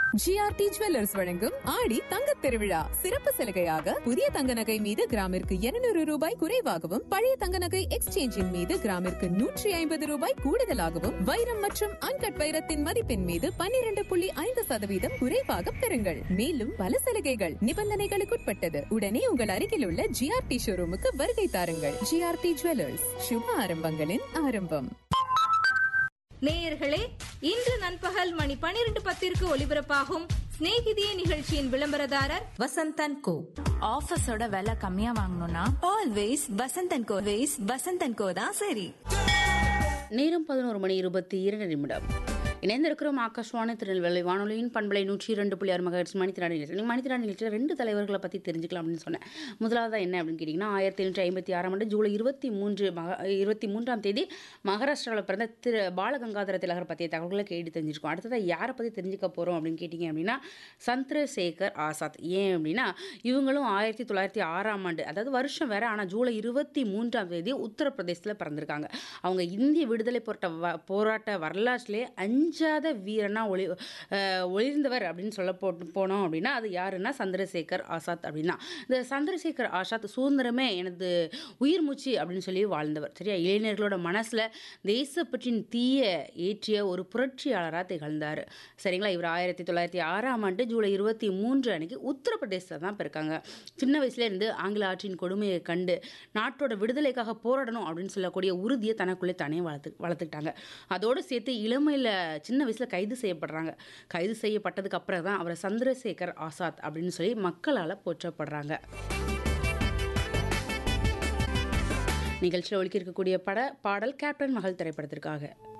GRT jewellers வழங்கும் ஆடி தங்கத் திருவிழா சிறப்பு சலுகையாக புதிய தங்க நகை மீது கிராமிற்கு 200 ரூபாய் குறைவாகவும் பழைய தங்க நகை எக்ஸ்சேஞ்சின் மீது கிராமிற்கு நூற்றி ஐம்பது ரூபாய் கூடுதலாகவும் வைரம் மற்றும் அன்கட் வைரத்தின் மதிப்பின் மீது 12.5% புள்ளி ஐந்து சதவீதம் குறைவாக பெறுங்கள் மேலும் பல சலுகைகள் நிபந்தனைகளுக்குட்பட்டது உடனே உங்கள் அருகில் உள்ள ஜிஆர்டி ஷோரூமுக்கு வருகை தாருங்கள் ஜிஆர்டி ஜுவல்லர்ஸ் சுப ஆரம்பங்களின் ஆரம்பம் நேயர்களே இன்று நண்பகல் மணி பனிரெண்டு பத்திற்கு ஒலிபரப்பாகும் சிநேகிதியே நிகழ்ச்சியின் விளம்பரதாரர் வசந்தன் கோ ஆஃபீஸோட விலை கம்மியா வாங்கணும்னா always Vasanthan co ways Vasanthan co தான் சரி நேரம் பதினோரு மணி இருபத்தி இரண்டு நிமிடம் இணைந்திருக்கிறோம் ஆகாஷ்வாணி திருநெல்வேலி வானொலியின் பண்பலை நூற்றி இரண்டு புள்ளி ஆறு மகர்ஸ் மணித்திராணி நிகழ்ச்சி மணித்திராணி நிகழ்ச்சியில் ரெண்டு தலைவர்களை பற்றி தெரிஞ்சுக்கலாம் அப்படின்னு சொன்னேன் முதலாவது என்ன அப்படின்னு கேட்டிங்கன்னா ஆயிரத்தி எழுநூற்றி ஐம்பத்தி ஆறாம் ஆண்டு ஜூலை இருபத்தி மூன்று மக இருபத்தி மூன்றாம் தேதி மகாராஷ்டிராவில் பிறந்த திரு பாலகங்காதர திலகர் பற்றிய தகவல்களை கேட்டு தெரிஞ்சிருக்கோம் அடுத்ததாக யாரை பற்றி தெரிஞ்சுக்க போகிறோம் அப்படின்னு கேட்டிங்க அப்படின்னா சந்திரசேகர் ஆசாத் ஏன் அப்படின்னா இவங்களும் ஆயிரத்தி தொள்ளாயிரத்தி ஆறாம் ஆண்டு அதாவது வருஷம் வேற ஆனால் ஜூலை இருபத்தி மூன்றாம் தேதி உத்தரப்பிரதேசத்தில் பிறந்திருக்காங்க அவங்க இந்திய விடுதலை போராட்ட வ போராட்ட வரலாற்றிலே அஞ்சாத வீரனா ஒளி அஹ், ஒளிர்ந்தவர் அப்படின்னு சொல்ல போட்டு போனோம் அப்படின்னா அது யாருன்னா சந்திரசேகர் ஆசாத் அப்படின்னா இந்த சந்திரசேகர் ஆசாத் சுதந்திரமே எனது உயிர் மூச்சு அப்படின்னு சொல்லி வாழ்ந்தவர் சரியா இளைஞர்களோட மனசில் தேசப்பற்றின் தீய ஏற்றிய ஒரு புரட்சியாளராக திகழ்ந்தார் சரிங்களா இவர் ஆயிரத்தி தொள்ளாயிரத்தி ஆறாம் ஆண்டு ஜூலை இருபத்தி மூன்று அன்னைக்கு உத்தரப்பிரதேசத்தில் தான் பிறக்காங்க சின்ன வயசுலேருந்து ஆங்கில ஆட்சியின் கொடுமையை கண்டு நாட்டோட விடுதலைக்காக போராடணும் அப்படின்னு சொல்லக்கூடிய உறுதியை தனக்குள்ளே தானே வளர்த்து வளர்த்துக்கிட்டாங்க அதோடு சேர்த்து இளமையில் சின்ன வயசில் கைது செய்யப்படுறாங்க கைது செய்யப்பட்டதுக்கு அப்புறம் தான் அவரை சந்திரசேகர் ஆசாத் அப்படின்னு சொல்லி மக்களால் போற்றப்படுறாங்க நிகழ்ச்சியில் ஒழிக்க இருக்கக்கூடிய பட பாடல் கேப்டன் மகள் திரைப்படத்திற்காக